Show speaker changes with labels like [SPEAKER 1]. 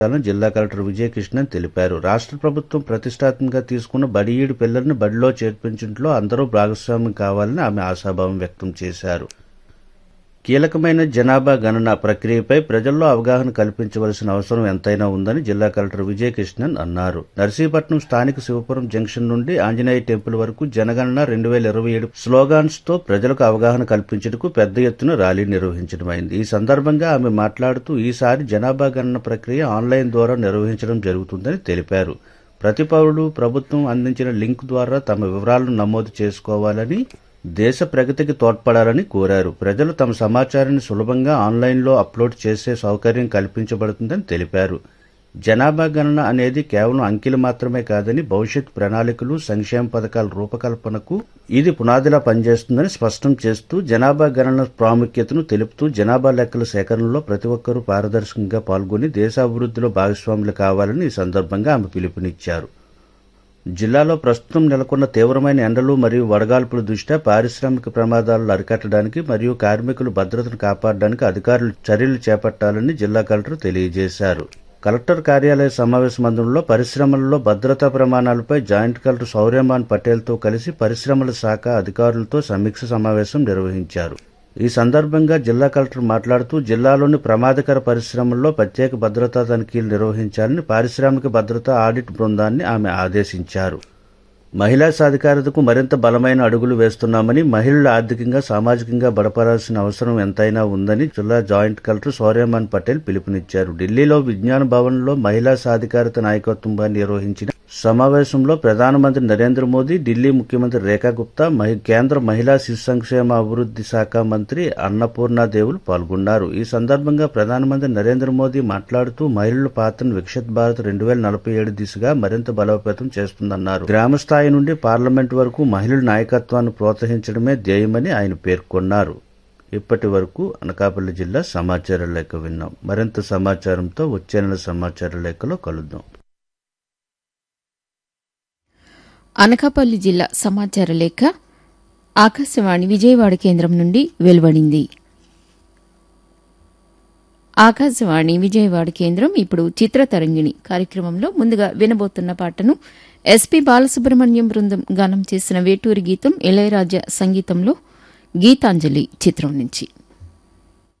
[SPEAKER 1] జిల్లా కలెక్టర్ విజయకృష్ణన్ తెలిపారు రాష్ట్ర ప్రభుత్వం ప్రతిష్టాత్మకంగా తీసుకున్న బడిఈడు పిల్లల్ని బడిలో చేర్పించడంలో అందరూ భాగస్వామ్యం కావాలని ఆమె ఆశాభావం వ్యక్తం చేశారు కీలకమైన జనాభా గణన ప్రక్రియపై ప్రజల్లో అవగాహన కల్పించవలసిన అవసరం ఎంతైనా ఉందని జిల్లా కలెక్టర్ విజయకృష్ణన్ అన్నారు నర్సీపట్నం స్థానిక శివపురం జంక్షన్ నుండి ఆంజనేయ టెంపుల్ వరకు జనగణన రెండు వేల ఇరవై ఏడు స్లోగాన్స్ తో ప్రజలకు అవగాహన కల్పించేందుకు పెద్ద ఎత్తున ర్యాలీ నిర్వహించడమైంది ఈ సందర్భంగా ఆమె మాట్లాడుతూ ఈసారి జనాభా గణన ప్రక్రియ ఆన్లైన్ ద్వారా నిర్వహించడం జరుగుతుందని తెలిపారు ప్రతి పౌరుడు ప్రభుత్వం అందించిన లింక్ ద్వారా తమ వివరాలను నమోదు చేసుకోవాలని దేశ ప్రగతికి తోడ్పడాలని కోరారు ప్రజలు తమ సమాచారాన్ని సులభంగా ఆన్లైన్లో అప్లోడ్ చేసే సౌకర్యం కల్పించబడుతుందని తెలిపారు జనాభా గణన అనేది కేవలం అంకెలు మాత్రమే కాదని భవిష్యత్ ప్రణాళికలు సంక్షేమ పథకాల రూపకల్పనకు ఇది పునాదిలా పనిచేస్తుందని స్పష్టం చేస్తూ జనాభా గణన ప్రాముఖ్యతను తెలుపుతూ జనాభా లెక్కల సేకరణలో ప్రతి ఒక్కరూ పారదర్శకంగా పాల్గొని దేశాభివృద్ధిలో భాగస్వాములు కావాలని ఈ సందర్భంగా ఆమె పిలుపునిచ్చారు జిల్లాలో ప్రస్తుతం నెలకొన్న తీవ్రమైన ఎండలు మరియు వడగాల్పుల దృష్ట్యా పారిశ్రామిక ప్రమాదాలను అరికట్టడానికి మరియు కార్మికుల భద్రతను కాపాడడానికి అధికారులు చర్యలు చేపట్టాలని జిల్లా కలెక్టర్ తెలియజేశారు కలెక్టర్ కార్యాలయ సమావేశ మందిరంలో పరిశ్రమలలో భద్రతా ప్రమాణాలపై జాయింట్ కలెక్టర్ సౌర్యమాన్ పటేల్తో కలిసి పరిశ్రమల శాఖ అధికారులతో సమీక్ష సమావేశం నిర్వహించారు ఈ సందర్భంగా జిల్లా కలెక్టర్ మాట్లాడుతూ జిల్లాలోని ప్రమాదకర పరిశ్రమల్లో ప్రత్యేక భద్రతా తనిఖీలు నిర్వహించాలని పారిశ్రామిక భద్రతా ఆడిట్ బృందాన్ని ఆమె ఆదేశించారు మహిళా సాధికారతకు మరింత బలమైన అడుగులు వేస్తున్నామని మహిళలు ఆర్థికంగా సామాజికంగా బలపడాల్సిన అవసరం ఎంతైనా ఉందని జిల్లా జాయింట్ కలెక్టర్ సౌర్యమాన్ పటేల్ పిలుపునిచ్చారు ఢిల్లీలో విజ్ఞాన భవన్లో మహిళా సాధికారత నాయకత్వం నిర్వహించిన సమావేశంలో ప్రధానమంత్రి నరేంద్ర మోదీ ఢిల్లీ ముఖ్యమంత్రి రేఖా గుప్తా మహి- కేంద్ర మహిళా శిశు సంక్షేమ అభివృద్ధి శాఖ మంత్రి అన్నపూర్ణాదేవులు పాల్గొన్నారు ఈ సందర్భంగా ప్రధానమంత్రి నరేంద్ర మోదీ మాట్లాడుతూ మహిళల పాత్రను వికసిత్ భారత్ రెండు వేల నలభై ఏడు దిశగా మరింత బలోపేతం చేస్తుందన్నారు గ్రామ స్థాయి నుండి పార్లమెంట్ వరకు మహిళల నాయకత్వాన్ని ప్రోత్సహించడమే ధ్యేయమని ఆయన పేర్కొన్నారు ఇప్పటి వరకు అనకాపల్లి జిల్లా సమాచార లేఖ విన్నాం మరింత సమాచారంతో వచ్చే నెల సమాచార లేఖలో కలుద్దాం
[SPEAKER 2] అనకాపల్లి జిల్లా సమాచార లేఖ ఆకాశవాణి విజయవాడ కేంద్రం నుండి వెలువడింది ఆకాశవాణి విజయవాడ కేంద్రం ఇప్పుడు చిత్రతరంగిణి కార్యక్రమంలో ముందుగా వినబోతున్న పాటను ఎస్పి బాలసుబ్రహ్మణ్యం బృందం గానం చేసిన వేటూరి గీతం ఇళయరాజా సంగీతంలో గీతాంజలి చిత్రం నుంచి